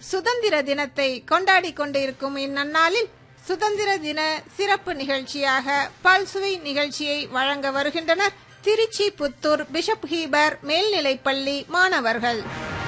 சுதந்திர தினத்தை கொண்டாடி கொண்டிருக்கும் இந்நன்னாளில் சுதந்திர தின சிறப்பு நிகழ்ச்சியாக பல்சுவை நிகழ்ச்சியை வழங்க வருகின்றனர் திருச்சி புத்தூர் பிஷப் ஹீபர் மேல்நிலைப்பள்ளி மாணவர்கள்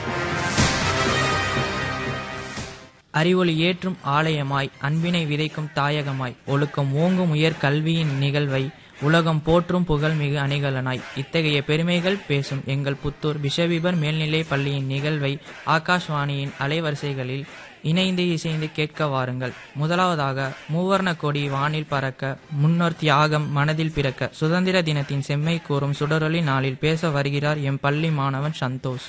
அறிவொளி ஏற்றும் ஆலயமாய் அன்பினை விதைக்கும் தாயகமாய் ஒழுக்கம் ஓங்கும் உயர் கல்வியின் நிகழ்வை உலகம் போற்றும் புகழ்மிகு அணிகலனாய் இத்தகைய பெருமைகள் பேசும் எங்கள் புத்தூர் பிஷவிபர் மேல்நிலை பள்ளியின் நிகழ்வை ஆகாஷ்வாணியின் அலைவரிசைகளில் இணைந்து இசைந்து கேட்க வாருங்கள் முதலாவதாக மூவர்ண கொடி வானில் பறக்க முன்னோர் தியாகம் மனதில் பிறக்க சுதந்திர தினத்தின் செம்மை கூறும் சுடரொளி நாளில் பேச வருகிறார் எம் பள்ளி மாணவன் சந்தோஷ்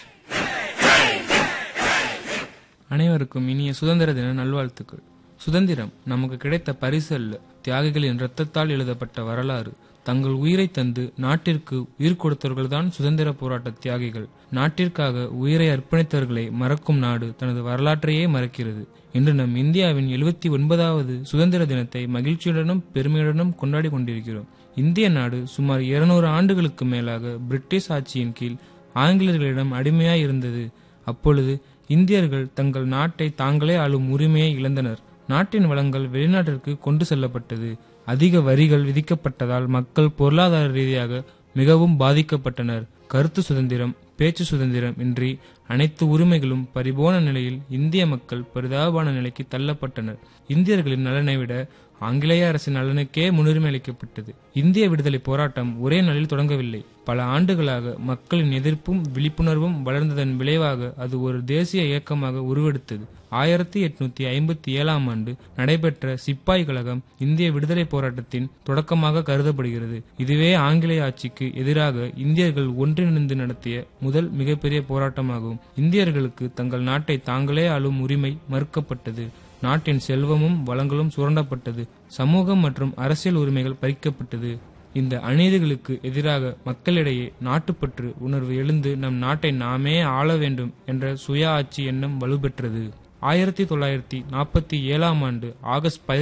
அனைவருக்கும் இனிய சுதந்திர தின நல்வாழ்த்துக்கள் சுதந்திரம் நமக்கு கிடைத்த பரிசு அல்ல தியாகிகளின் இரத்தத்தால் எழுதப்பட்ட வரலாறு தங்கள் உயிரை தந்து நாட்டிற்கு உயிர் கொடுத்தவர்கள்தான் சுதந்திர போராட்ட தியாகிகள் நாட்டிற்காக உயிரை அர்ப்பணித்தவர்களை மறக்கும் நாடு தனது வரலாற்றையே மறக்கிறது இன்று நம் இந்தியாவின் எழுபத்தி ஒன்பதாவது சுதந்திர தினத்தை மகிழ்ச்சியுடனும் பெருமையுடனும் கொண்டாடி கொண்டிருக்கிறோம் இந்திய நாடு சுமார் இருநூறு ஆண்டுகளுக்கு மேலாக பிரிட்டிஷ் ஆட்சியின் கீழ் ஆங்கிலேயர்களிடம் அடிமையாய் இருந்தது அப்பொழுது இந்தியர்கள் தங்கள் நாட்டை தாங்களே ஆளும் உரிமையை இழந்தனர் நாட்டின் வளங்கள் வெளிநாட்டிற்கு கொண்டு செல்லப்பட்டது அதிக வரிகள் விதிக்கப்பட்டதால் மக்கள் பொருளாதார ரீதியாக மிகவும் பாதிக்கப்பட்டனர் கருத்து சுதந்திரம் பேச்சு சுதந்திரம் இன்றி அனைத்து உரிமைகளும் பரிபோன நிலையில் இந்திய மக்கள் பரிதாபமான நிலைக்கு தள்ளப்பட்டனர் இந்தியர்களின் நலனை விட ஆங்கிலேய அரசின் நலனுக்கே முன்னுரிமை அளிக்கப்பட்டது இந்திய விடுதலை போராட்டம் ஒரே நாளில் தொடங்கவில்லை பல ஆண்டுகளாக மக்களின் எதிர்ப்பும் விழிப்புணர்வும் வளர்ந்ததன் விளைவாக அது ஒரு தேசிய இயக்கமாக உருவெடுத்தது ஆயிரத்தி எட்நூத்தி ஐம்பத்தி ஏழாம் ஆண்டு நடைபெற்ற சிப்பாய் கழகம் இந்திய விடுதலை போராட்டத்தின் தொடக்கமாக கருதப்படுகிறது இதுவே ஆங்கிலேய ஆட்சிக்கு எதிராக இந்தியர்கள் ஒன்றிணைந்து நடத்திய முதல் மிகப்பெரிய போராட்டமாகும் இந்தியர்களுக்கு தங்கள் நாட்டை தாங்களே ஆளும் உரிமை மறுக்கப்பட்டது நாட்டின் செல்வமும் வளங்களும் சுரண்டப்பட்டது சமூகம் மற்றும் அரசியல் உரிமைகள் பறிக்கப்பட்டது இந்த அநீதிகளுக்கு எதிராக மக்களிடையே நாட்டுப்பற்று உணர்வு எழுந்து நம் நாட்டை நாமே ஆள வேண்டும் என்ற சுய ஆட்சி எண்ணம் வலுப்பெற்றது ஆயிரத்தி தொள்ளாயிரத்தி நாற்பத்தி ஏழாம் ஆண்டு ஆகஸ்ட்